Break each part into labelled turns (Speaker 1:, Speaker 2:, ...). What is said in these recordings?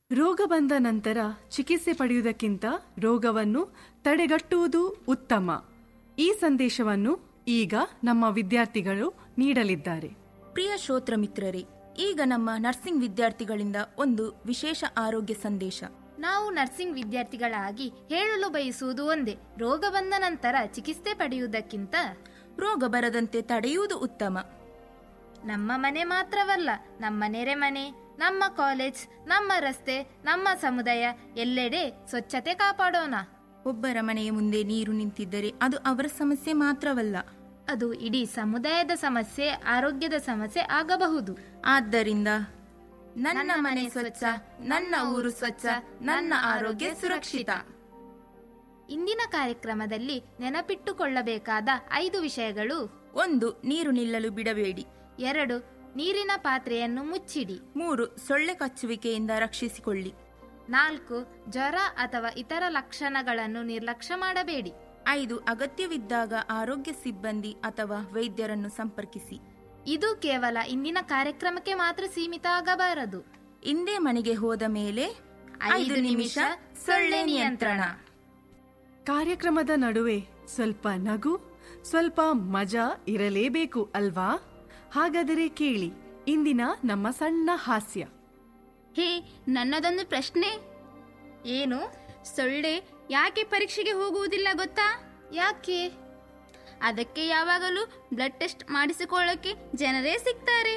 Speaker 1: ರೋಗ ಬಂದ ನಂತರ ಚಿಕಿತ್ಸೆ ಪಡೆಯುವುದಕ್ಕಿಂತ ರೋಗವನ್ನು ತಡೆಗಟ್ಟುವುದು ಉತ್ತಮ ಈ ಸಂದೇಶವನ್ನು ಈಗ ನಮ್ಮ ವಿದ್ಯಾರ್ಥಿಗಳು ನೀಡಲಿದ್ದಾರೆ
Speaker 2: ಪ್ರಿಯ ಶ್ರೋತ್ರ ಮಿತ್ರರೇ ಈಗ ನಮ್ಮ ನರ್ಸಿಂಗ್ ವಿದ್ಯಾರ್ಥಿಗಳಿಂದ ಒಂದು ವಿಶೇಷ ಆರೋಗ್ಯ ಸಂದೇಶ
Speaker 3: ನಾವು ನರ್ಸಿಂಗ್ ವಿದ್ಯಾರ್ಥಿಗಳಾಗಿ ಹೇಳಲು ಬಯಸುವುದು ಒಂದೇ ರೋಗ ಬಂದ ನಂತರ ಚಿಕಿತ್ಸೆ ಪಡೆಯುವುದಕ್ಕಿಂತ
Speaker 2: ರೋಗ ಬರದಂತೆ ತಡೆಯುವುದು ಉತ್ತಮ
Speaker 3: ನಮ್ಮ ಮನೆ ಮಾತ್ರವಲ್ಲ ನಮ್ಮ ನೆರೆಮನೆ ನಮ್ಮ ಕಾಲೇಜ್ ನಮ್ಮ ರಸ್ತೆ ನಮ್ಮ ಸಮುದಾಯ ಎಲ್ಲೆಡೆ ಸ್ವಚ್ಛತೆ ಕಾಪಾಡೋಣ
Speaker 2: ಒಬ್ಬರ ಮನೆಯ ಮುಂದೆ ನೀರು ನಿಂತಿದ್ದರೆ ಅದು ಅವರ ಸಮಸ್ಯೆ ಮಾತ್ರವಲ್ಲ
Speaker 3: ಅದು ಇಡೀ ಸಮುದಾಯದ ಸಮಸ್ಯೆ ಆರೋಗ್ಯದ ಸಮಸ್ಯೆ ಆಗಬಹುದು
Speaker 2: ಆದ್ದರಿಂದ ನನ್ನ ಮನೆ ಸ್ವಚ್ಛ ನನ್ನ ಊರು ಸ್ವಚ್ಛ ನನ್ನ ಆರೋಗ್ಯ ಸುರಕ್ಷಿತ
Speaker 3: ಇಂದಿನ ಕಾರ್ಯಕ್ರಮದಲ್ಲಿ ನೆನಪಿಟ್ಟುಕೊಳ್ಳಬೇಕಾದ ಐದು ವಿಷಯಗಳು
Speaker 2: ಒಂದು ನೀರು ನಿಲ್ಲಲು ಬಿಡಬೇಡಿ
Speaker 3: ಎರಡು ನೀರಿನ ಪಾತ್ರೆಯನ್ನು ಮುಚ್ಚಿಡಿ
Speaker 2: ಮೂರು ಸೊಳ್ಳೆ ಕಚ್ಚುವಿಕೆಯಿಂದ ರಕ್ಷಿಸಿಕೊಳ್ಳಿ
Speaker 3: ನಾಲ್ಕು ಜ್ವರ ಅಥವಾ ಇತರ ಲಕ್ಷಣಗಳನ್ನು ನಿರ್ಲಕ್ಷ್ಯ ಮಾಡಬೇಡಿ
Speaker 2: ಐದು ಅಗತ್ಯವಿದ್ದಾಗ ಆರೋಗ್ಯ ಸಿಬ್ಬಂದಿ ಅಥವಾ ವೈದ್ಯರನ್ನು ಸಂಪರ್ಕಿಸಿ
Speaker 3: ಇದು ಕೇವಲ ಇಂದಿನ ಕಾರ್ಯಕ್ರಮಕ್ಕೆ ಮಾತ್ರ ಸೀಮಿತ ಆಗಬಾರದು
Speaker 2: ಇಂದೇ ಮನೆಗೆ ಹೋದ ಮೇಲೆ ಐದು ನಿಮಿಷ ಸೊಳ್ಳೆ ನಿಯಂತ್ರಣ
Speaker 1: ಕಾರ್ಯಕ್ರಮದ ನಡುವೆ ಸ್ವಲ್ಪ ನಗು ಸ್ವಲ್ಪ ಮಜಾ ಇರಲೇಬೇಕು ಅಲ್ವಾ ಹಾಗಾದರೆ ಕೇಳಿ ಇಂದಿನ ನಮ್ಮ ಸಣ್ಣ ಹಾಸ್ಯ
Speaker 4: ಹೇ ನನ್ನದೊಂದು ಪ್ರಶ್ನೆ
Speaker 3: ಏನು
Speaker 4: ಸೊಳ್ಳೆ ಯಾಕೆ ಪರೀಕ್ಷೆಗೆ ಹೋಗುವುದಿಲ್ಲ ಗೊತ್ತಾ
Speaker 3: ಯಾಕೆ
Speaker 4: ಅದಕ್ಕೆ ಯಾವಾಗಲೂ ಬ್ಲಡ್ ಟೆಸ್ಟ್ ಮಾಡಿಸಿಕೊಳ್ಳಕ್ಕೆ ಜನರೇ ಸಿಗ್ತಾರೆ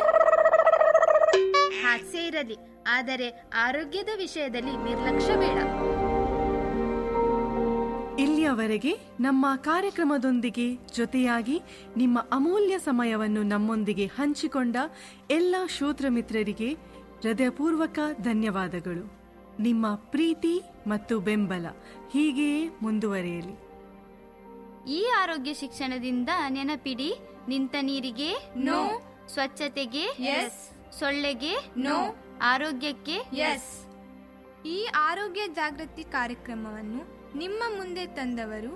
Speaker 3: ಹಾಸ್ಯ ಇರಲಿ ಆದರೆ ಆರೋಗ್ಯದ ವಿಷಯದಲ್ಲಿ ನಿರ್ಲಕ್ಷ್ಯ ಬೇಡ
Speaker 1: ಇಲ್ಲಿಯವರೆಗೆ ನಮ್ಮ ಕಾರ್ಯಕ್ರಮದೊಂದಿಗೆ ಜೊತೆಯಾಗಿ ನಿಮ್ಮ ಅಮೂಲ್ಯ ಸಮಯವನ್ನು ನಮ್ಮೊಂದಿಗೆ ಹಂಚಿಕೊಂಡ ಎಲ್ಲ ಶ್ರೋತ್ರ ಮಿತ್ರರಿಗೆ ಹೃದಯಪೂರ್ವಕ ಧನ್ಯವಾದಗಳು ನಿಮ್ಮ ಪ್ರೀತಿ ಮತ್ತು ಬೆಂಬಲ ಹೀಗೆಯೇ ಮುಂದುವರಿಯಲಿ
Speaker 4: ಈ ಆರೋಗ್ಯ ಶಿಕ್ಷಣದಿಂದ ನೆನಪಿಡಿ ನಿಂತ ನೀರಿಗೆ ನೋ ಸ್ವಚ್ಛತೆಗೆ
Speaker 5: Yes.
Speaker 4: ಸೊಳ್ಳೆಗೆ
Speaker 5: No.
Speaker 4: ಆರೋಗ್ಯಕ್ಕೆ
Speaker 5: ಎಸ್ ಈ ಆರೋಗ್ಯ ಜಾಗೃತಿ ಕಾರ್ಯಕ್ರಮವನ್ನು ನಿಮ್ಮ ಮುಂದೆ ತಂದವರು